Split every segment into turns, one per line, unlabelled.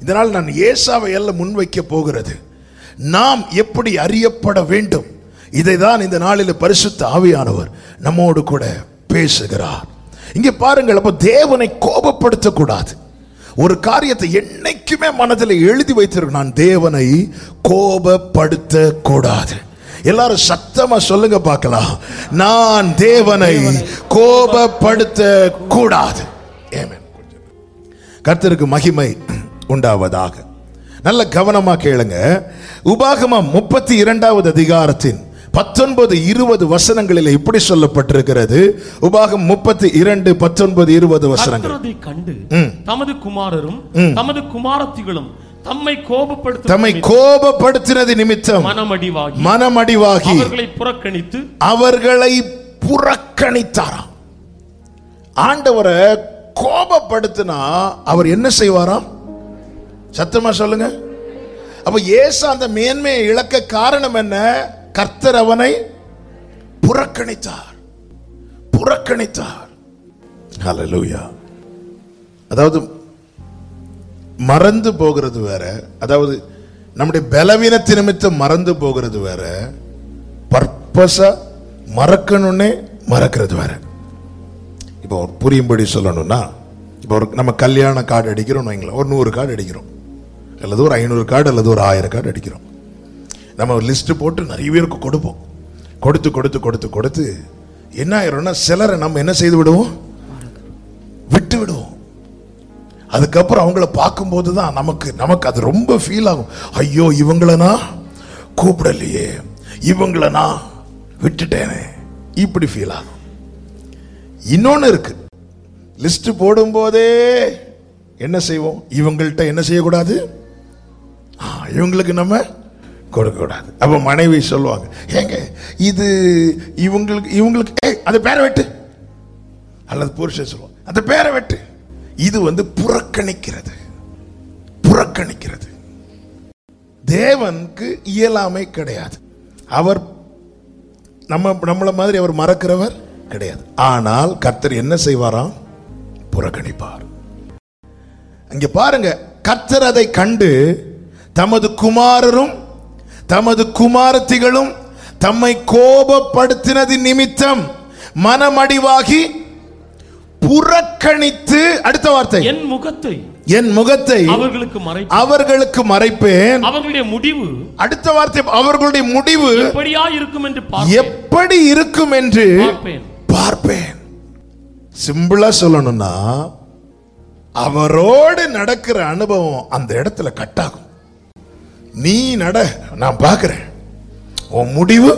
இதனால் நான் ஏசாவை அல்ல முன்வைக்க போகிறது நாம் எப்படி அறியப்பட வேண்டும் இதை தான் இந்த நாளில் பரிசுத்த ஆவியானவர் நம்மோடு கூட பேசுகிறார் இங்கே பாருங்கள் அப்போ தேவனை கோபப்படுத்தக்கூடாது ஒரு காரியத்தை என்னைக்குமே மனதில் எழுதி வைத்திருக்க நான் தேவனை கோபப்படுத்த கூடாது எல்லாரும் சத்தமா சொல்லுங்க பார்க்கலாம் நான் தேவனை கோபப்படுத்த கூடாது Amen. கர்த்தருக்கு மகிமை உண்டாவதாக நல்ல கவனமா கேளுங்க உபாகமம் முப்பத்தி இரண்டாவது அதிகாரத்தின் பத்தொன்பது இருபது வசனங்களில் இப்படி சொல்லப்பட்டிருக்கிறது உபாகம் முப்பத்தி இரண்டு பத்தொன்பது இருபது வசனங்கள்
கர்த்தரதை கண்டு
ம்.
தமது குமாரரும் தமது குமாரத்திகளும் தம்மை கோபப்படுத்த
தம்மை கோபப்படுத்தினது நிமித்தம்
மனமடிவாகி
மனமடிவாகி
அவர்களை புறக்கணித்து
அவர்களை புறக்கணித்தாராம் ஆண்டவரை கோபப்படுத்தினா அவர் என்ன செய்வாராம் சத்தமா சொல்லுங்க அப்ப இயேசு அந்த மேன்மையை இழக்க காரணம் என்ன கர்த்தர் அவனை புறக்கணித்தார் புறக்கணித்தார் ஹalleluya அதாவது மறந்து போகிறது வேற அதாவது நம்முடைய பலவீனத்து நிமித்தம் மறந்து போகிறது வேற பர்பஸா மறக்கணும்னே மறக்கிறது வேற இப்போ ஒரு புரியும்படி சொல்லணும்னா இப்போ ஒரு நம்ம கல்யாண கார்டு அடிக்கிறோம் வைங்களேன் ஒரு நூறு கார்டு அடிக்கிறோம் அல்லது ஒரு ஐநூறு கார்டு அல்லது ஒரு ஆயிரம் கார்டு அடிக்கிறோம் நம்ம ஒரு லிஸ்ட் போட்டு நிறைய பேருக்கு கொடுப்போம் கொடுத்து கொடுத்து கொடுத்து கொடுத்து என்ன ஆயிரும்னா சிலரை நம்ம என்ன செய்து விடுவோம் விட்டு விடுவோம் அதுக்கப்புறம் அவங்கள பார்க்கும்போது தான் நமக்கு நமக்கு அது ரொம்ப ஃபீல் ஆகும் ஐயோ இவங்கள நான் கூப்பிடலையே இவங்கள நான் விட்டுட்டேனே இப்படி ஃபீல் ஆகும் இன்னொன்னு இருக்கு லிஸ்ட் போடும்போதே என்ன செய்வோம் இவங்கள்ட்ட என்ன செய்யக்கூடாது ஆ, இவங்களுக்கு நம்ம கொடுக்க கூடாது அப்ப மனைவி சொல்லுவாங்க ஏங்க இது இவங்களுக்கு இவங்களுக்கு ஏய் அந்த பேரை வெட்டு அல்லது புருஷன் சொல்லுவாங்க அந்த பேரை வெட்டு இது வந்து புறக்கணிக்கிறது புறக்கணிக்கிறது தேவனுக்கு இயலாமை கிடையாது அவர் நம்ம நம்மள மாதிரி அவர் மறக்கிறவர் கிடையாது ஆனால் கர்த்தர் என்ன செய்வாராம் புறக்கணிப்பார் அங்க பாருங்க கர்த்தர் அதை கண்டு தமது குமாரரும் தமது குமாரத்திகளும் தம்மை கோபப்படுத்தினது நிமித்தம் மனமடிவாகி புறக்கணித்து அடுத்த வார்த்தை
என் முகத்தை
என் முகத்தை
அவர்களுக்கு மறை
அவர்களுக்கு மறைப்பேன்
அவர்களுடைய முடிவு
அடுத்த வார்த்தை அவர்களுடைய முடிவு
எப்படியா இருக்கும் என்று பார்ப்பேன்.
எப்படி இருக்கும் என்று
பார்ப்பேன்
பார்ப்பேன் சிம்பிளா சொல்லணும்னா அவரோடு நடக்கிற அனுபவம் அந்த இடத்துல கட்டாகும் நீ நட நான் பார்க்கிறேன் உன் முடிவு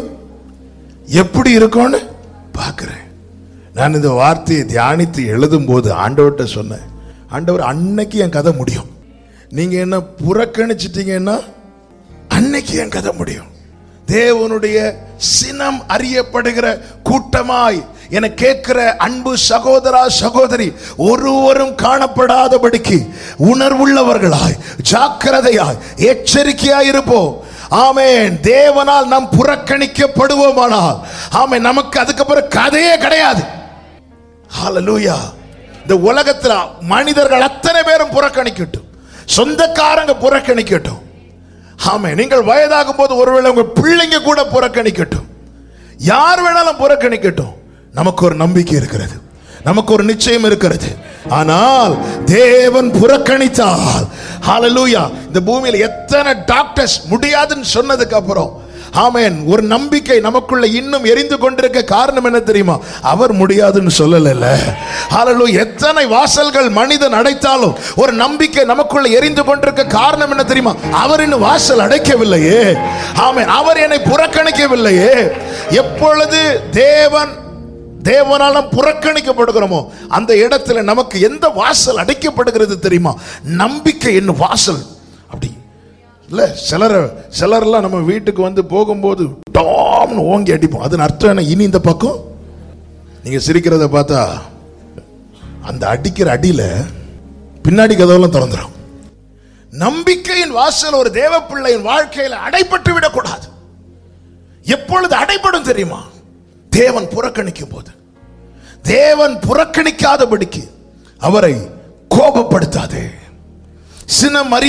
எப்படி இருக்கும்னு பார்க்கிறேன் நான் இந்த வார்த்தையை தியானித்து எழுதும் போது ஆண்டவர்கிட்ட சொன்னேன் ஆண்டவர் அன்னைக்கு என் கதை முடியும் நீங்க என்ன புறக்கணிச்சிட்டீங்கன்னா அன்னைக்கு என் கதை முடியும் தேவனுடைய சினம் அறியப்படுகிற கூட்டமாய் என கேட்கிற அன்பு சகோதரா சகோதரி ஒருவரும் காணப்படாதபடிக்கு உணர்வுள்ளவர்களாய் ஜாக்கிரதையாய் எச்சரிக்கையாய் இருப்போம் ஆமென் தேவனால் நாம் புறக்கணிக்கப்படுவோமானால் ஆமென் நமக்கு அதுக்கப்புறம் கதையே கிடையாது ஹalleluya இந்த உலகத்துல மனிதர்கள் அத்தனை பேரும் புறக்கணிக்கட்டும் சொந்தக்காரங்க புறக்கணிக்கட்டும் ஆமே நீங்கள் வயதாகும் போது ஒருவேளை உங்க பிள்ளைங்க கூட புறக்கணிக்கட்டும் யார் வேணாலும் புறக்கணிக்கட்டும் நமக்கு ஒரு நம்பிக்கை இருக்கிறது நமக்கு ஒரு நிச்சயம் இருக்கிறது ஆனால் தேவன் புறக்கணித்தால் ஹalleluya இந்த பூமியில எத்தனை டாக்டர்ஸ் முடியாதுன்னு சொன்னதுக்கு அப்புறம் ஆமென் ஒரு நம்பிக்கை நமக்குள்ள இன்னும் எரிந்து கொண்டிருக்க காரணம் என்ன தெரியுமா அவர் முடியாதுன்னு சொல்லல ஹalleluya எத்தனை வாசல்கள் மனிதன் அடைத்தாலும் ஒரு நம்பிக்கை நமக்குள்ள எரிந்து கொண்டிருக்க காரணம் என்ன தெரியுமா அவர் இன்னும் வாசல் அடைக்கவில்லையே ஆமென் அவர் என்னை புறக்கணிக்கவில்லையே எப்பொழுது தேவன் தேவனாலும் புறக்கணிக்கப்படுகிறோமோ அந்த இடத்துல நமக்கு எந்த வாசல் அடைக்கப்படுகிறது தெரியுமா நம்பிக்கை என்னும் வாசல் அப்படி இல்ல சிலர் சிலர்லாம் நம்ம வீட்டுக்கு வந்து போகும்போது டாம்னு ஓங்கி அடிப்போம் அதன் அர்த்தம் என்ன இனி இந்த பக்கம் நீங்க சிரிக்கிறத பார்த்தா அந்த அடிக்கிற அடியில பின்னாடி கதவெல்லாம் திறந்துடும் நம்பிக்கையின் வாசல் ஒரு தேவ பிள்ளையின் வாழ்க்கையில் அடைபட்டு விடக்கூடாது எப்பொழுது அடைபடும் தெரியுமா தேவன் புறக்கணிக்கும் போது தேவன் புறக்கணிக்காதபடிக்கு அவரை கோபப்படுத்தாதே சினம் அறி